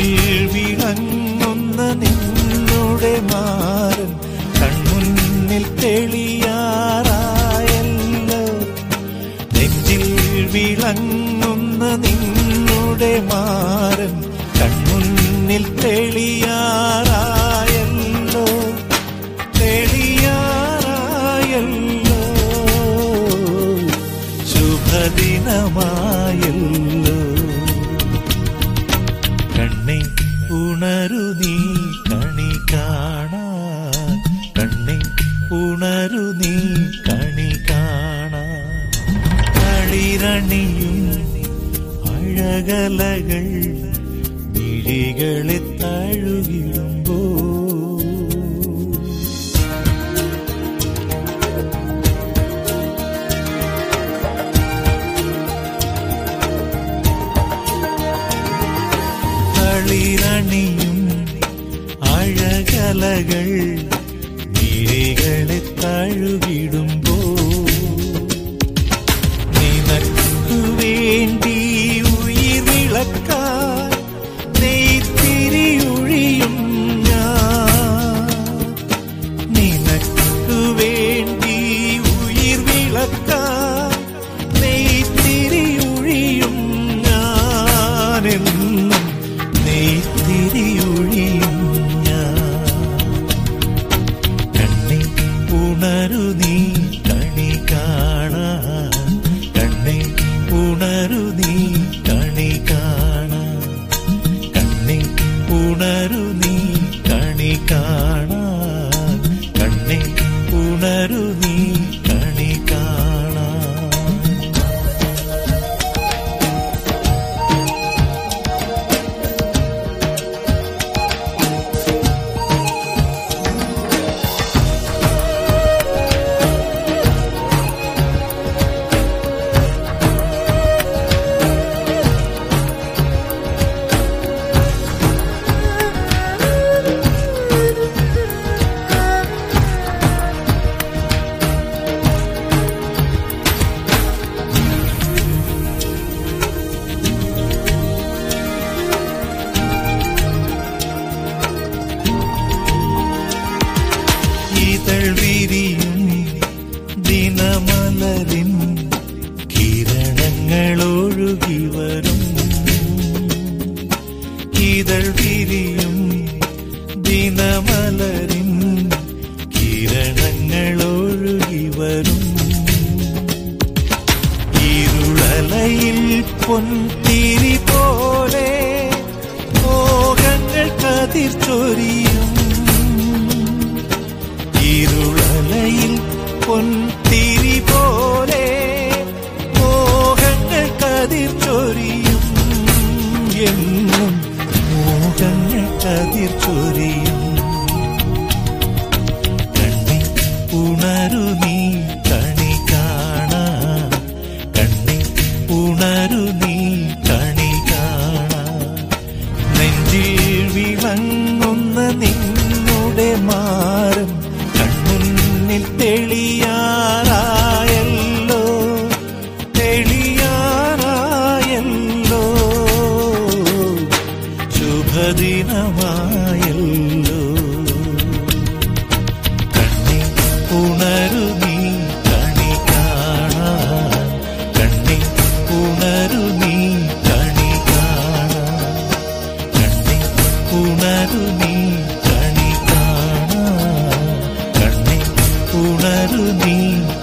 വിളങ്ങുന്ന നിന്നുടെ മാറൻ കൺമുന്നിൽ തെളിയാറായല്ലോ നെഞ്ചിൽ വിളങ്ങുന്ന നിന്നുടെ മാറൻ കൺമുന്നിൽ തെളിയാറായല്ലോ തെളിയാറായല്ലോ ശുഭദിനമായല്ലോ കണ്ണെ ഉണരു നീ കണി കാണാൻ കണ്ണെ ഉണരു നീ കണി കാണാൻ കളിരണിയും അഴകലകൾ മിഴികളെ തഴുകിടുമ്പോ കളിരണിയും അഴകലകൾ മിഴികളെ തഴുകിടുമ്പോ നിനക്കു വേണ്ടി ഉയിരിളക്കാൻ നെയ്ത്തിരിയൊഴിയും ഞാൻ നിനക്കു വേണ്ടി ഉയിർ വിളക്കാൻ നെയ്ത്തിരിയൊഴിയും ഞാനെന്നും നെയ്ത്തിരിയൊഴിയും ഞാൻ കണ്ണെ ഉണരു നീ കണി കാണാൻ കണ്ണെ ഉണരു നീ കണി കാണാൻ കണ്ണെ ഉണരു നീ കണി കാണാൻ കണ്ണെ ഉണരു നീ കണി കാണാൻ ഇതൾ വിരിയും ദിനമലരിൻ കിരണങ്ങളൊഴുകി വരും ഇതൾ വിരിയും ദിനമലരിൻ കിരണങ്ങളൊഴുകി വരും ഇരുളലയിൽ പൊൻതിരി പോലെ മോഹങ്ങൾ കതിർ ചൊരിയും ഇരുളലയിൽ പൊൻതിരി പോലെ മോഹങ്ങൾ കതിർ ചൊരിയും എന്നും മോഹങ്ങൾ കതിർ ചൊരിയും കണ്ണി ഉണരു നീ കണി കാണാൻ കണ്ണി ഉണരു നീ കണി കാണാൻ നെഞ്ചിൽ വിളങ്ങുന്ന നിന്നുടെ മാറും കൺമുന്നിൽ തെളിയാറായല്ലോ തെളിയാറായല്ലോ ശുഭദിനമായല്ലോ കണ്ണി ഉണരു നീ കണി കാണാൻ കണ്ണി ഉണരു നീ കണി കാണാൻ കണ്ണി ഉണരു നീ കണി കാണാൻ കണ്ണി ഉണരു നീ